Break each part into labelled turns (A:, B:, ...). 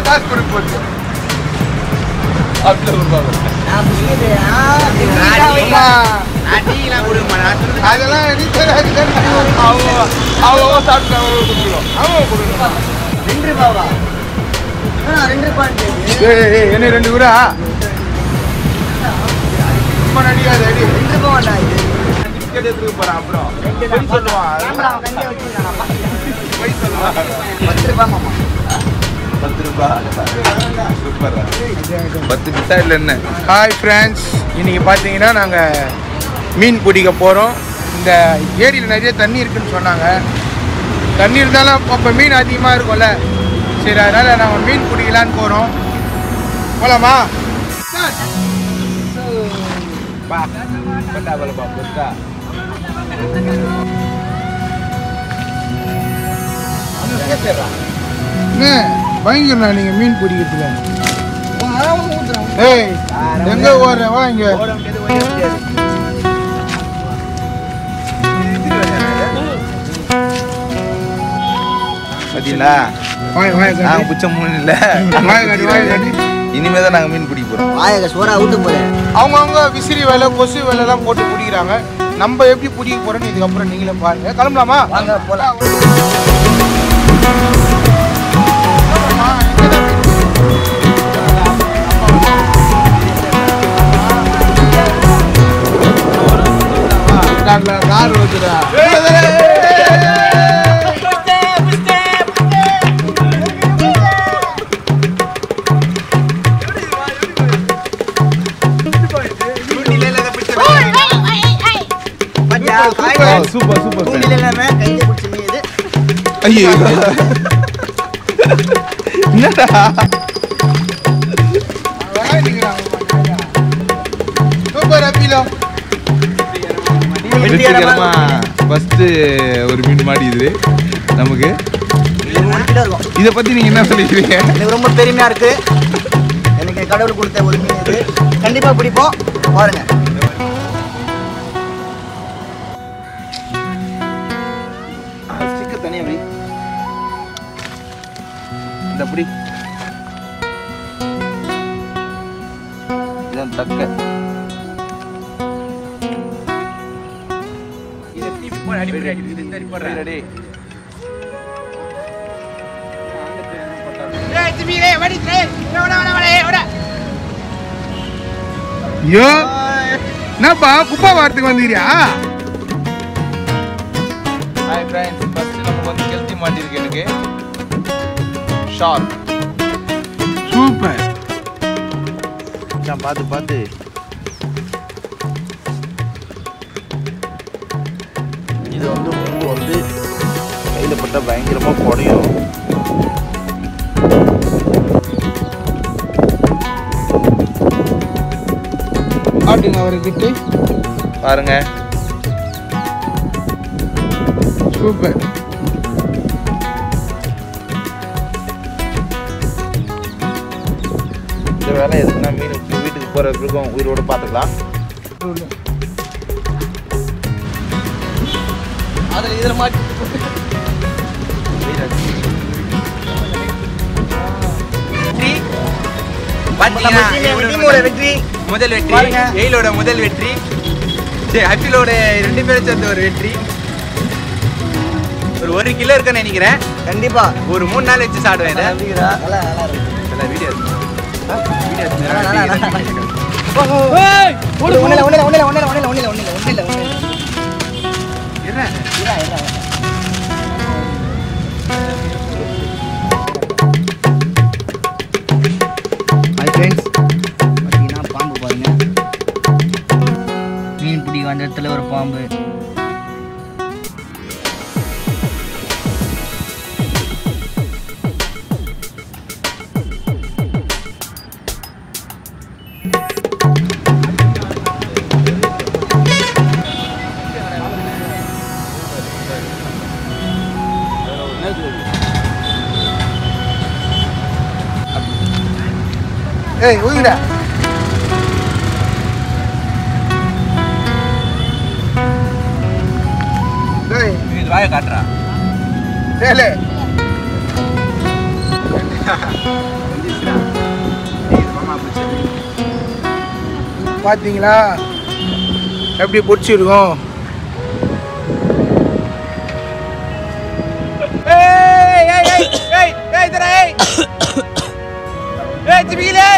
A: காசு கொடுக்க போச்சு அப்படியே கொடுப்பாங்க அம்மா, அதெல்லாம் நீ தெரியாது அவங்க அவங்க சாப்பிட்டு அவங்க கொடுக்கணும் அவங்க கொடுக்கணும்
B: ரெண்டு ரூபாவா ஆ, ரெண்டு ரூபாய்
A: ஏய், ஏய், ஏய், என்ன ரெண்டு ஊரா ரொம்ப நடிகாது அடி
B: ரெண்டு ரூபாவாடா இது
A: டிக்கெட் எடுத்துக்க போறான் அப்புறம்
B: ரெண்டு
A: பொய் சொல்லுவான்
B: கேமரா அவன் கையில வச்சிருக்கானா
A: பொய் சொல்லுவான்
B: பத்து ரூபாய் மாமா
A: பத்து ரூபாய் சூப்பர் பத்து பிசா இல்லை என்ன ஹாய் ஃப்ரெண்ட்ஸ் இன்னைக்கு பார்த்தீங்கன்னா நாங்கள் மீன் பிடிக்க போகிறோம் இந்த ஏரியில் நிறைய தண்ணி இருக்குன்னு சொன்னாங்க தண்ணி இருந்தாலும் அப்போ மீன் அதிகமாக இருக்கும்ல சரி அதனால் நாங்கள் மீன் பிடிக்கலான்னு போகிறோம் போகலாமா பா பட்டா பலப்பா பட்டா என்ன பயங்கரண்ணா நீங்கள் மீன் பிடிக்கிறதுல ஏய் எங்க ஓடுற வா இங்க
C: பாத்தீங்களா
A: வாய் வாய்
C: நாங்க
A: காட்டு
C: புச்ச மூணு இல்ல
A: வாய் காட்டு வாய் காட்டு
C: இனிமே தான் நாங்க மீன் பிடிக்க போறோம்
B: வாயக சோறா ஊட்டு போறேன்
A: அவங்கவுங்க விசிறி வேலை கொசு வேலைலாம் போட்டு பிடிக்கிறாங்க நம்ம எப்படி பிடிக்க போறோம்னு இதுக்கப்புறம் நீங்களே பாருங்க கிளம்பலாமா
B: வாங்க போலாம்
A: ஆமா, எங்கதான் மீன் கார்ல கார் ஓட்டுடா
B: பாத்தியா
A: சூப்பர்,
C: சூப்பர் சூப்பர்
B: தூண்டில் இல்லாம கையில பிடிச்ச மீன் இது
C: ஐயோ என்னடா
A: சூப்பர் அப்பிலோ
C: வெற்றிகரமா ஃபர்ஸ்ட் ஒரு மீன் மாடிக்குது நமக்கு
B: இது மூணு கிலோ இருக்கும்
C: இத பத்தி நீங்க என்ன சொல்லிக்கிறீங்க
B: எனக்கு ரொம்ப பெருமையா இருக்கு எனக்கு கடவுள் கொடுத்த ஒரு மீன் இது கண்டிப்பா பிடிப்போம் பாருங்க
C: ஸ்டிக்கர் தனியா வை இந்த அப்படி இதான் தக்க ரெடி
A: ஐயோ என்னப்பா குப்பா வாரத்துக்கு வந்துக்கிறியா
C: ஹாய் ஃப்ரெண்ட்ஸ் ஃபர்ஸ்ட் நமக்கு வந்து கெளுத்தி மாட்டிருக்கு எனக்கு ஷார்க்
A: சூப்பர்
C: மச்சான் பார்த்து பார்த்து இது வந்து முள்ளு வந்து கையில் பட்டால் பயங்கரமாக குடையும்
A: ஆட்டுங்க அவரை கிட்டு
C: பாருங்க
A: சூப்பர்
C: இந்த வேலை எதுக்குன்னா மீன் வீட்டுக்கு போகிற பிறகும் உயிரோட பார்த்துக்கலாம்
B: அதுல இதுல மாட்டி
D: பாத்தீங்கன்னா
B: நம்ம team-
D: இவரோட
B: team ஓட வெற்றி
D: முதல் வெற்றி
B: பாருங்க.
D: எயிலோட முதல் வெற்றி சரி அபிலோட ரெண்டு பேரும் சேர்ந்த ஒரு வெற்றி ஒரு ஒரு கிலோ இருக்குன்னு நினைக்கிறேன்
B: கண்டிப்பா
D: ஒரு மூணு நாள் வச்சு சாப்பிடுவேன் இதை
B: நல்லா நல்லா இருக்கு
D: வீடியோ
B: நல்லா, நல்லா, நல்லா. ஒண்ணுல, ஒண்ணுல, ஒண்ணுல, ஒண்ணுல, ஒண்ணுல, ஒண்ணுல, ஒண்ணுல, ஒண்ணுல, ஒண்ணுல, ஒண்ணுல. இரா, இரா. Hi friends. பார்த்தீங்கன்னா பாம்பு பாருங்க மீன் பிடி வந்த இடத்துல ஒரு பாம்பு
A: ஏய் ஊதுடா டேய்
D: இது வாயை காட்டுறா
A: டேலே பார்த்தீங்களா எப்படி பிடிச்சிருக்கோம்
D: ஏய் ஏய் ஏய் ஏய் ஏய் தர ஏய் ஏய் ஜிபிலே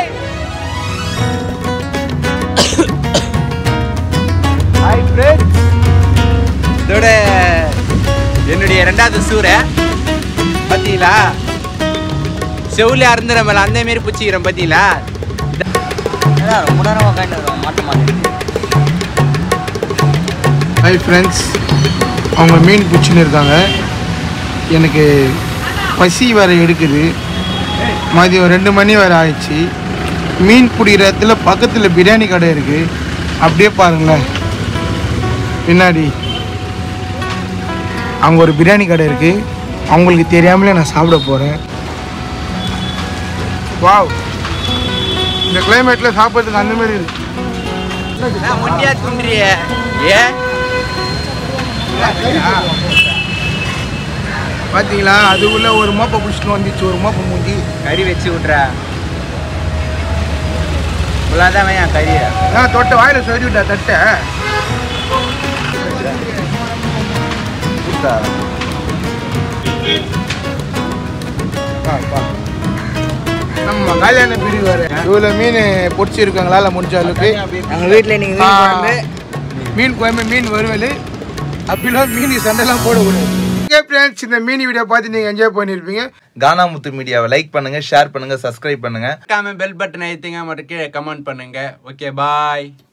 D: ஹாய் ஃப்ரெண்ட்ஸ் இதோட என்னுடைய ரெண்டாவது சூறை பார்த்தீங்களா செவுல அருந்து நம்மள அந்த மாரி பிடிச்சிக்கிறோம் பார்த்தீங்களா
B: ஏன்னா ரொம்ப நேரம் உட்காந்து மாட்ட மாட்டேன்
A: ஹாய் ஃப்ரெண்ட்ஸ் அவங்க மீன் பிடிச்சின்னு இருக்காங்க எனக்கு பசி வேற எடுக்குது மதியம் ரெண்டு மணி வேறு ஆயிடுச்சு மீன் பிடிக்கிற இடத்துல பக்கத்தில் பிரியாணி கடை இருக்குது அப்படியே பாருங்களேன் பின்னாடி அங்கே ஒரு பிரியாணி கடை இருக்குது அவங்களுக்கு தெரியாமலே நான் சாப்பிட போகிறேன் வாவ் இந்த கிளைமேட்டில் சாப்பிட்றதுக்கு அந்த மாதிரி இருக்கு
D: நான் முண்டியா துண்டுறிய ஏன்
A: பார்த்தீங்களா அதுக்குள்ள ஒரு மோப்பை பிடிச்சிட்டு வந்துச்சு ஒரு மோப்பை மூஞ்சி
D: கறி வச்சு விட்றா ஃபுல்லாக என் கறியை
A: நான் தொட்ட வாயில சொல்லி விட்டா தட்டை நம்ம கல்யாண பிரிவு வர இவ்வளோ மீன் பிடிச்சிருக்காங்களா இல்லை முடிஞ்ச அளவுக்கு
B: எங்கள் வீட்டில் இன்னைக்கு மீன் குழம்பு
A: மீன் குழம்பு மீன் வறுவல் அப்படிலாம் மீன் சண்டைலாம் போடக்கூடாது ஓகே ஃப்ரெண்ட்ஸ் இந்த மீன் வீடியோ பார்த்து நீங்கள் என்ஜாய் பண்ணியிருப்பீங்க
C: கானாமுத்து மீடியாவை லைக் பண்ணுங்க ஷேர் பண்ணுங்க சப்ஸ்கிரைப் பண்ணுங்க
D: பெல் பட்டன் ஐத்திங்க மட்டும் கீழே கமெண்ட் பண்ணுங்க ஓகே பாய்